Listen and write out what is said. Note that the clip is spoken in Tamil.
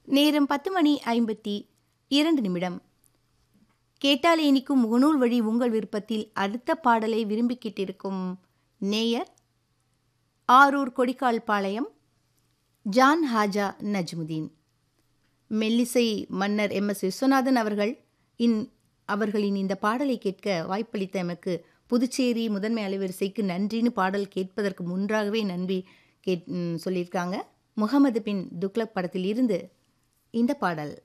நேரம் பத்து மணி ஐம்பத்தி இரண்டு நிமிடம் கேட்டால் இனிக்கும் முகநூல் வழி உங்கள் விருப்பத்தில் அடுத்த பாடலை விரும்பி கேட்டிருக்கும் நேயர் ஆரூர் கொடிக்கால் பாளையம் ஜான் ஹாஜா நஜ்முதீன் மெல்லிசை மன்னர் எம் எஸ் விஸ்வநாதன் அவர்கள் இன் அவர்களின் இந்த பாடலை கேட்க வாய்ப்பளித்த எமக்கு புதுச்சேரி முதன்மை அலைவரிசைக்கு நன்றின்னு பாடல் கேட்பதற்கு முன்றாகவே நன்றி கேட் ம், சொல்லியிருக்காங்க முகமது பின் துக்ளக் படத்தில் இருந்து இந்த பாடல்